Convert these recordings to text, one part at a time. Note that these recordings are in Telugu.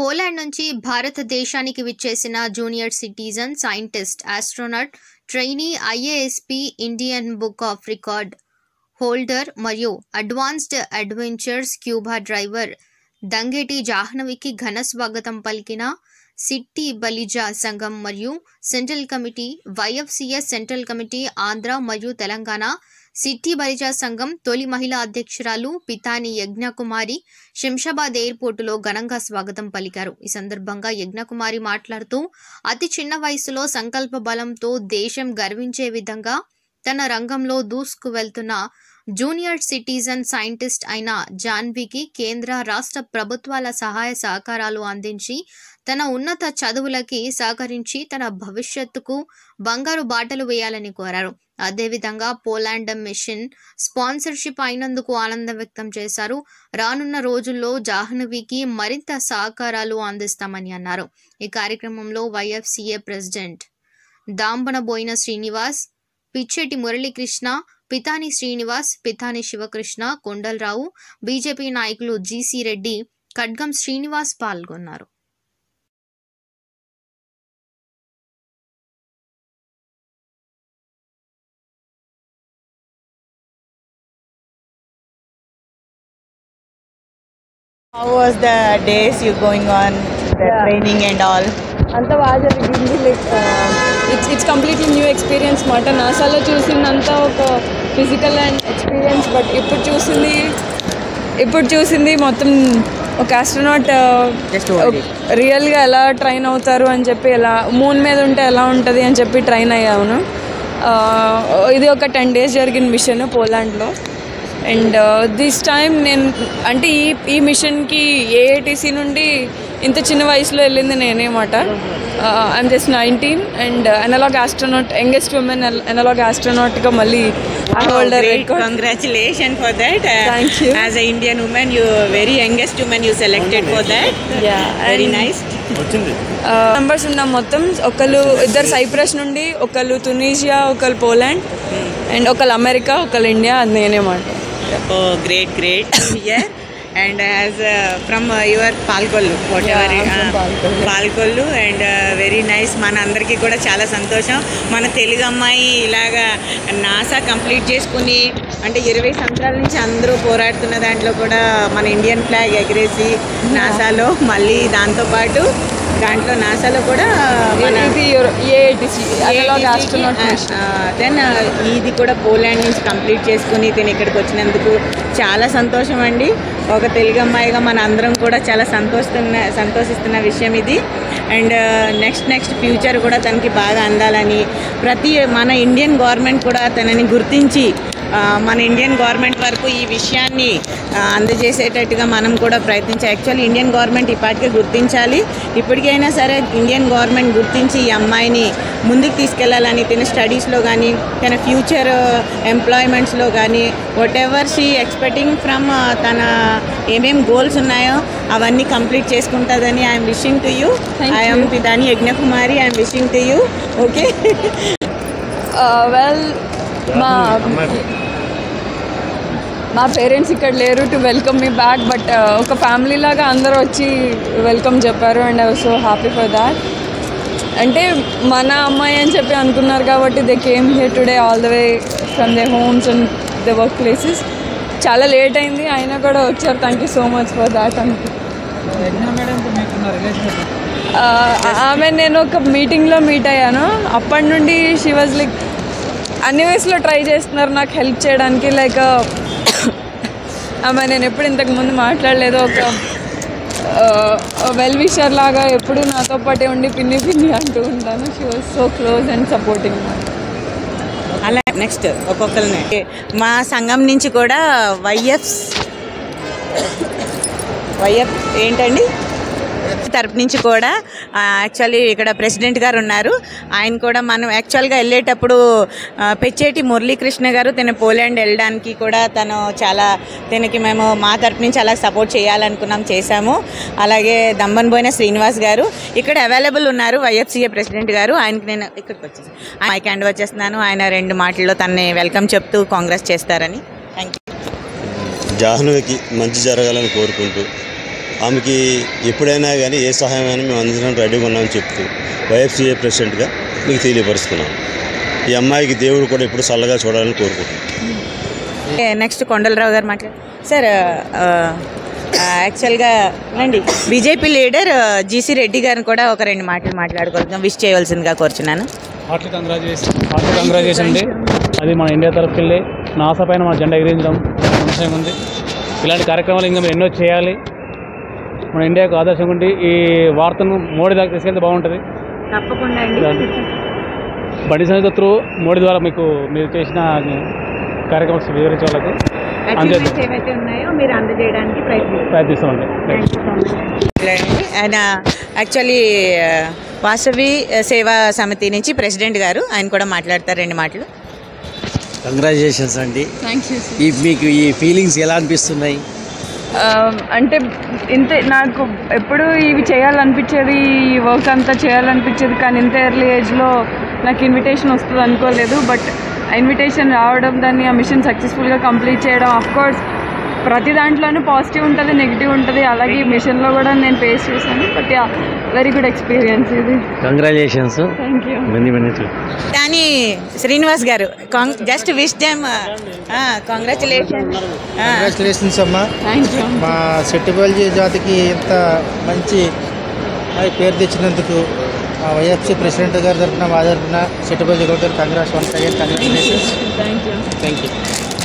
పోలాండ్ నుంచి భారతదేశానికి విచ్చేసిన junior citizen scientist astronaut trainee IASP Indian book of record holder మరియు advanced adventure scuba driver Dangeti జాహ్నవికి ఘన స్వాగతం పలికిన సిట్టి బలిజా సంఘం మరియు central committee YFCS central committee Andhra మరియు తెలంగాణ సిట్టి బలిజా సంఘం తొలి మహిళా అధ్యక్షురాలు పితాని యజ్ఞకుమారి శంషాబాద్ ఎయిర్పోర్టులో ఘనంగా స్వాగతం పలికారు ఈ సందర్భంగా యజ్ఞకుమారి మాట్లాడుతూ అతి చిన్న వయసులో సంకల్ప బలంతో దేశం గర్వించే విధంగా తన రంగంలో దూసుకు వెళ్తున్న జూనియర్ సిటిజన్ సైంటిస్ట్ అయిన జాన్వీకి కేంద్ర రాష్ట్ర ప్రభుత్వాల సహాయ సహకారాలు అందించి తన ఉన్నత చదువులకి సహకరించి తన భవిష్యత్తుకు బంగారు బాటలు వేయాలని కోరారు అదేవిధంగా పోలాండ్ మిషన్ స్పాన్సర్షిప్ అయినందుకు ఆనందం వ్యక్తం చేశారు రానున్న రోజుల్లో జాహ్నవికి మరింత సహకారాలు అందిస్తామని అన్నారు ఈ కార్యక్రమంలో YFCA president Dambanaboyina Srinivas Pichheti Muralikrishna Pitani Srinivas Pitani Sivakrishna Kondalarao BJP నాయకులు జీసీ రెడ్డి ఖడ్గం శ్రీనివాస్ పాల్గొన్నారు How was the days you going on, the Yeah. training and all? అంతా బాగా జరిగింది like it's it's completely new experience మాట నాసాలో చూసిందంతా ఒక ఫిజికల్ అండ్ ఎక్స్పీరియన్స్ బట్ ఇప్పుడు చూసింది ఇప్పుడు చూసింది మొత్తం ఒక ఆస్ట్రోనాట్ Just hold it. రియల్గా ఎలా ట్రైన్ అవుతారు అని చెప్పి ఎలా మూన్ మీద ఉంటే ఎలా ఉంటుంది అని చెప్పి ట్రైన్ అయ్యాను Uh, ఇది ఒక టెన్ డేస్ జరిగిన మిషన్ పోలాండ్లో అండ్ దిస్ టైం నేను అంటే ఈ ఈ మిషన్కి ఏఐటీసీ నుండి ఇంత చిన్న వయసులో వెళ్ళింది నేనే మాట I'm just nineteen and analog astronaut youngest women analog ఆస్ట్రోనాట్గా మళ్ళీ holder great. Record Congratulations for that. Uh, Thank you. As an Indian woman, you very youngest woman you selected for that. Yeah, Very and- nice. Members ఉన్నాం మొత్తం ఒకళ్ళు ఇద్దరు సైప్రస్ నుండి ఒకళ్ళు తునీషియా ఒకళ్ళు పోలాండ్ అండ్ ఒకళ్ళు అమెరికా ఒకళ్ళు ఇండియా అది నేనే మాట Oh, great, great. yeah. And as uh, from uh, your Palakollu whatever Yeah, from Palakollu. Palakollu and very nice మన అందరికీ కూడా చాలా సంతోషం మన తెలుగు అమ్మాయి ఇలాగా నాసా కంప్లీట్ చేసుకుని అంటే ఇరవై సంవత్సరాల నుంచి అందరూ పోరాడుతున్న దాంట్లో కూడా మన ఇండియన్ ఫ్లాగ్ ఎగరేసి నాసాలో మళ్ళీ దాంతోపాటు దాంట్లో నాసాలో కూడా మన ఇది AITC analog astronaut mission then ఇది కూడా పోలాండ్ నుంచి కంప్లీట్ చేసుకుని తిని ఇక్కడికి వచ్చినందుకు చాలా సంతోషం అండి ఒక తెలుగు అమ్మాయిగా మన అందరం కూడా చాలా సంతోషిస్తున్న సంతోషిస్తున్న విషయం ఇది అండ్ నెక్స్ట్ నెక్స్ట్ ఫ్యూచర్ కూడా తనకి బాగా అందాలని ప్రతి మన ఇండియన్ గవర్నమెంట్ కూడా తనని గుర్తించి ఆ, మన ఇండియన్ గవర్నమెంట్ వరకు ఈ విషయాన్ని ఆ, అందజేసేటట్టుగా మనం కూడా ప్రయత్నించాలి యాక్చువల్లీ ఇండియన్ గవర్నమెంట్ ఇప్పటికే గుర్తించాలి ఇప్పటికైనా సరే ఇండియన్ గవర్నమెంట్ గుర్తించి ఈ అమ్మాయిని ముందుకు తీసుకెళ్లాలని తన స్టడీస్లో కానీ తన ఫ్యూచర్ ఎంప్లాయ్మెంట్స్లో కానీ whatever she expecting from తన ఏమేం గోల్స్ ఉన్నాయో అవన్నీ కంప్లీట్ చేసుకుంటుందని I'm wishing to you Thank I'm Pitani Yajnakumari I'm wishing to you okay well మా మా పేరెంట్స్ ఇక్కడ లేరు to welcome me back but ఒక ఫ్యామిలీ లాగా అందరూ వచ్చి వెల్కమ్ చెప్పారు and I was so happy for that అంటే మన అమ్మాయి అని చెప్పి అనుకున్నారు కాబట్టి they came here today all the way from they homes and the workplaces చాలా లేట్ అయింది అయినా కూడా వచ్చారు thank you so much for that అనుకు ఆ, ఆమె నేను ఒక మీటింగ్లో మీట్ అయ్యాను అప్పటి నుండి షీ వాజ్ లైక్ అన్ని వయసులో ట్రై చేస్తున్నారు నాకు హెల్ప్ చేయడానికి లైక్ ఆమె నేను ఎప్పుడు ఇంతకు ముందు మాట్లాడలేదు ఒక వెల్ విషర్ లాగా ఎప్పుడు నాతో పాటే ఉండి పిన్ని పిన్ని అంటూ ఉంటాను she was so close and supporting అలా నెక్స్ట్ ఒక్కొక్కరిని మా సంఘం నుంచి కూడా వైఎఫ్ వైఎఫ్ ఏంటండి తరపు నుంచి కూడా యాక్చువల్లీ ఇక్కడ ప్రెసిడెంట్ గారు ఉన్నారు ఆయన కూడా మనం యాక్చువల్గా వెళ్ళేటప్పుడు ఆ, పెచ్చేటి మురళీకృష్ణ గారు తన పోలాండ్ వెళ్ళడానికి కూడా తను చాలా తనకి మేము మా తరపు నుంచి అలా సపోర్ట్ చేయాలనుకున్నాం చేశాము అలాగే దమ్మన్బోయిన శ్రీనివాస్ గారు ఇక్కడ అవైలబుల్ ఉన్నారు వైఎఫ్సీఏ ప్రెసిడెంట్ గారు ఆయనకి నేను ఇక్కడికి వచ్చేసి మైక్ హ్యాండ్ వచ్చేస్తున్నాను ఆయన రెండు మాటల్లో తనని వెల్కమ్ చెప్తూ కాంగ్రెస్ చేస్తారని థ్యాంక్ యూ జాహ్నవికి మంచి జరగాలని కోరుకుంటూ ఆమెకి ఎప్పుడైనా కానీ ఏ సహాయమైనా మేము అందించడానికి రెడీగా ఉన్నామని చెప్తూ వైఎఫ్సీఏ ప్రెసిడెంట్గా మీకు తెలియపరుస్తున్నాం ఈ అమ్మాయికి దేవుడు కూడా ఎప్పుడు చల్లగా చూడాలని కోరుకుంటున్నాం నెక్స్ట్ కొండలరావు గారు మాట్లాడు సార్ యాక్చువల్గా రండి బీజేపీ లీడర్ జీసీ రెడ్డి గారిని కూడా ఒక రెండు మాటలు మాట్లాడుకుంటున్నాం విష్ చేయవలసిందిగా కోరుచున్నాను హార్ట్లీ కంగ్రాచులేషన్ హార్ట్లీ కంగ్రాచులేషన్ అండి అది మన ఇండియా తరఫుకి వెళ్ళి నాసా పైన మన జెండా ఎగిరించడం సంతోషంగా ఉంది ఇలాంటి కార్యక్రమాలు ఇంకా మీరు ఎన్నో చేయాలి మన ఇండియాకు ఆదర్శంగా ఉండి ఈ వార్తను మోడీ దాకా తీసుకెళ్తే బాగుంటుంది తప్పకుండా ఇలాంటి బండి సంస్థ త్రూ మోడీ ద్వారా మీకు మీరు చేసిన కార్యక్రమాలు వివరించే వాళ్ళకు అచీవ్మెంట్స్ ఏవైతే ఉన్నాయో మీరు అందజేయడానికి ప్రయత్నిస్తారు ప్రయత్నిస్తామండి ఆయన యాక్చువల్లీ వాసవి సేవా సమితి నుంచి ప్రెసిడెంట్ గారు ఆయన కూడా మాట్లాడతారు రెండు మాటలు కంగ్రాచులేషన్స్ అండి ఈ మీకు ఈ ఫీలింగ్స్ ఎలా అనిపిస్తున్నాయి అంటే ఇంతే నాకు ఎప్పుడు ఇవి చేయాలనిపించేది ఈ వర్క్ అంతా చేయాలనిపించేది కానీ ఇంత ఎర్లీ ఏజ్లో నాకు ఇన్విటేషన్ వస్తుంది అనుకోలేదు బట్ ఇన్విటేషన్ రావడం దాన్ని ఆ మిషన్ సక్సెస్ఫుల్గా కంప్లీట్ చేయడం ఆఫ్ కోర్స్ ప్రతి దాంట్లోనూ పాజిటివ్ ఉంటుంది నెగిటివ్ ఉంటుంది అలాగే ఈ మిషన్లో కూడా నేను ఫేస్ చేశాను but yeah very good experience ఇది కంగ్రాచులేషన్స్ థ్యాంక్ యూ మెనీ మినిట్లు కానీ Srinivas garu just wish them congratulation congratulations అమ్మా థ్యాంక్ యూ మా సెట్టుబల్జీ జాతికి ఇంత మంచి మరి పేరు తెచ్చినందుకు మా వైఎఫ్సి ప్రెసిడెంట్ గారి తరఫున మా తరఫున Settibalija garu congrats once again congratulations thank you thank you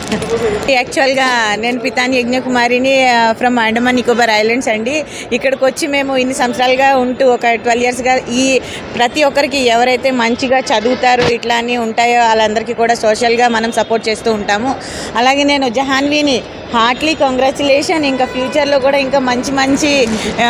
యాక్చువల్గా నేను పితాని యజ్ఞకుమారిని ఫ్రమ్ అండమాన్ నికోబార్ ఐలాండ్స్ అండి ఇక్కడికి వచ్చి మేము ఇన్ని సంవత్సరాలుగా ఉంటూ ఒక ట్వెల్వ్ ఇయర్స్గా ఈ ప్రతి ఒక్కరికి ఎవరైతే మంచిగా చదువుతారో ఇట్లా అన్నీ ఉంటాయో వాళ్ళందరికీ కూడా సోషల్గా మనం సపోర్ట్ చేస్తూ ఉంటాము అలాగే నేను జహాన్వీని హార్ట్లీ కంగ్రాచులేషన్ ఇంకా ఫ్యూచర్లో కూడా ఇంకా మంచి మంచి ఆ,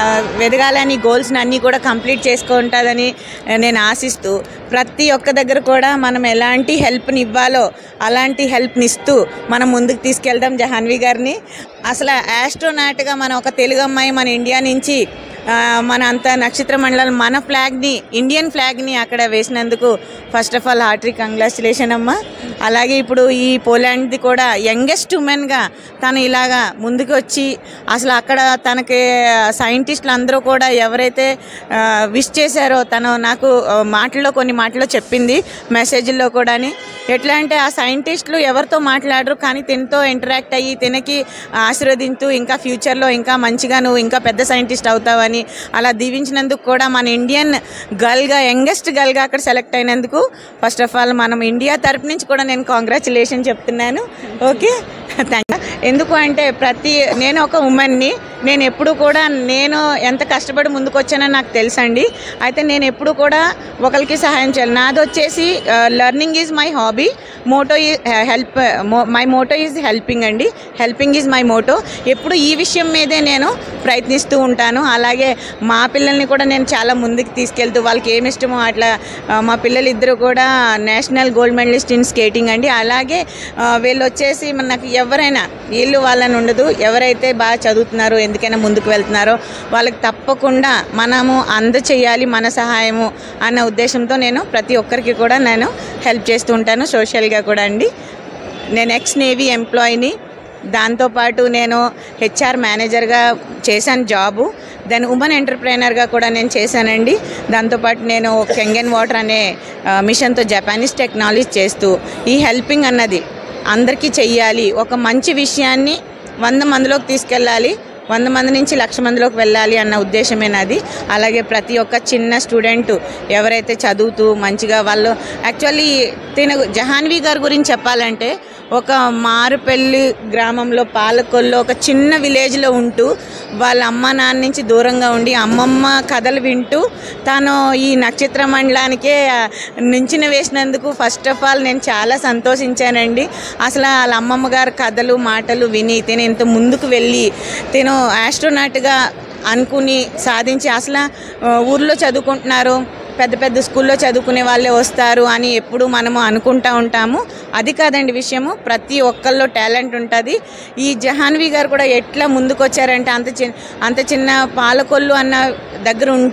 ఎదగాలని గోల్స్ని అన్నీ కూడా కంప్లీట్ చేసుకుంటుందని నేను ఆశిస్తూ ప్రతి ఒక్క దగ్గర కూడా మనం ఎలాంటి హెల్ప్ని ఇవ్వాలో అలాంటి హెల్ప్ని ఇస్తూ మనం ముందుకు తీసుకెళ్దాం జహాన్వి గారిని అసలు ఆస్ట్రోనాట్గా మన ఒక తెలుగు అమ్మాయి మన ఇండియా నుంచి ఆ, మన అంత నక్షత్ర మండలం మన ఫ్లాగ్ని ఇండియన్ ఫ్లాగ్ని అక్కడ వేసినందుకు first of all heartily congratulation అమ్మా అలాగే ఇప్పుడు ఈ పోలాండ్ది కూడా యంగెస్ట్ ఉమెన్గా తను ఇలాగా ముందుకు వచ్చి అసలు అక్కడ తనకి సైంటిస్టులు అందరూ కూడా ఎవరైతే విష్ చేశారో తను నాకు ఆ, మాటల్లో కొన్ని మాటల్లో చెప్పింది మెసేజ్లో కూడాని ఎట్లా అంటే ఆ సైంటిస్టులు ఎవరితో మాట్లాడరు కానీ తినతో ఇంటరాక్ట్ అయ్యి తినకి ఆశీర్వదింతూ ఇంకా ఫ్యూచర్లో ఇంకా మంచిగా నువ్వు ఇంకా పెద్ద సైంటిస్ట్ అవుతావని అలా దీవించినందుకు కూడా మన ఇండియన్ గర్ల్గా యంగెస్ట్ గర్ల్గా అక్కడ సెలెక్ట్ అయినందుకు ఫస్ట్ ఆఫ్ ఆల్ మనం ఇండియా తరపు నుంచి కూడా నేను కాంగ్రాచులేషన్ చెప్తున్నాను ఓకే థ్యాంక్ ఎందుకు అంటే ప్రతి నేను ఒక ఉమెన్ని నేను ఎప్పుడు కూడా నేను ఎంత కష్టపడి ముందుకు వచ్చానో నాకు తెలుసండి అయితే నేను ఎప్పుడు కూడా ఒకరికి సహాయం చేయాలి నాది వచ్చేసి learning is my hobby motto help my motto is helping అండి హెల్పింగ్ ఈజ్ మై మోటో ఎప్పుడు ఈ విషయం మీదే నేను ప్రయత్నిస్తూ ఉంటాను అలాగే మా పిల్లల్ని కూడా నేను చాలా ముందుకు తీసుకెళ్తూ వాళ్ళకి ఏమి ఇష్టమో అట్లా ఆ, మా పిల్లలు ఇద్దరు కూడా national gold medalist in skating అండి అలాగే ఆ, వీళ్ళు వచ్చేసి మన నాకు ఎవరైనా వీళ్ళు వాళ్ళని ఉండదు ఎవరైతే బాగా చదువుతున్నారో ఎందుకైనా ముందుకు వెళ్తున్నారో వాళ్ళకి తప్పకుండా మనము అందచేయాలి మన సహాయము అన్న ఉద్దేశంతో నేను ప్రతి ఒక్కరికి కూడా నేను హెల్ప్ చేస్తూ ఉంటాను సోషల్గా కూడా అండి నేను ఎక్స్ నేవీ ఎంప్లాయీని దాంతోపాటు నేను హెచ్ఆర్ మేనేజర్గా చేశాను జాబు దెన్ ఉమెన్ ఎంటర్ప్రైనర్గా కూడా నేను చేశానండి దాంతోపాటు నేను కెంగెన్ వాటర్ అనే ఆ, మిషన్తో జపానీస్ టెక్నాలజీ చేస్తూ ఈ హెల్పింగ్ అన్నది అందరికీ చెయ్యాలి ఒక మంచి విషయాన్ని వంద మందిలోకి తీసుకెళ్ళాలి వంద మంది నుంచి లక్ష మందిలోకి వెళ్ళాలి అన్న ఉద్దేశమే నాది అలాగే ప్రతి ఒక్క చిన్న స్టూడెంట్ ఎవరైతే చదువుతూ మంచిగా వాళ్ళు యాక్చువల్లీ తిన జహాన్వి గారి గురించి చెప్పాలంటే ఒక మారుపల్లి గ్రామంలో పాలకొల్లో ఒక చిన్న విలేజ్లో ఉంటూ వాళ్ళ అమ్మ నాన్న నుంచి దూరంగా ఉండి అమ్మమ్మ కథలు వింటూ తను ఈ నక్షత్ర మండలానికే ఆ, నించిన వేసినందుకు ఫస్ట్ ఆఫ్ ఆల్ నేను చాలా సంతోషించానండి అసలు వాళ్ళ అమ్మమ్మ గారి కథలు మాటలు విని తిను ఇంత ముందుకు వెళ్ళి తిను ఆస్ట్రోనాట్గా అనుకుని సాధించి అసలు ఆ, ఊర్లో చదువుకుంటున్నారు పెద్ద పెద్ద స్కూల్లో చదువుకునే వాళ్ళే వస్తారు అని ఎప్పుడు మనము అనుకుంటా ఉంటాము అది కాదండి విషయము ప్రతి ఒక్కళ్ళలో టాలెంట్ ఉంటుంది ఈ జహాన్వి గారు కూడా ఎట్లా ముందుకు వచ్చారంటే అంత చిన్న అంత చిన్న పాలకొల్లు అన్న దగ్గర ఉంటూ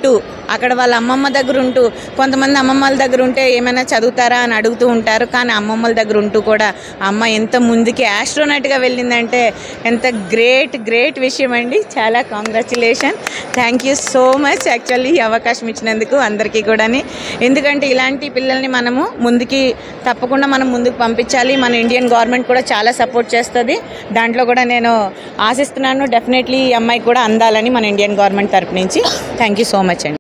అక్కడ వాళ్ళ అమ్మమ్మ దగ్గర ఉంటూ కొంతమంది అమ్మమ్మల దగ్గర ఉంటే ఏమైనా చదువుతారా అని అడుగుతూ ఉంటారు కానీ అమ్మమ్మల దగ్గర ఉంటూ కూడా ఆ అమ్మ ఎంత ముందుకి ఆస్ట్రోనట్గా వెళ్ళిందంటే ఎంత గ్రేట్ గ్రేట్ విషయం అండి చాలా congratulation thank you so much actually ఈ అవకాశం ఇచ్చినందుకు అందరికీ కూడాని ఎందుకంటే ఇలాంటి పిల్లల్ని మనము ముందుకి తప్పకుండా మనం ముందుకు పంపించాలి మన ఇండియన్ గవర్నమెంట్ కూడా చాలా సపోర్ట్ చేస్తుంది దాంట్లో కూడా నేను ఆశిస్తున్నాను డెఫినెట్లీ ఈ అమ్మాయి కూడా అందాలని మన ఇండియన్ గవర్నమెంట్ తరపు నుంచి థ్యాంక్ యూ సో మచ్ అండి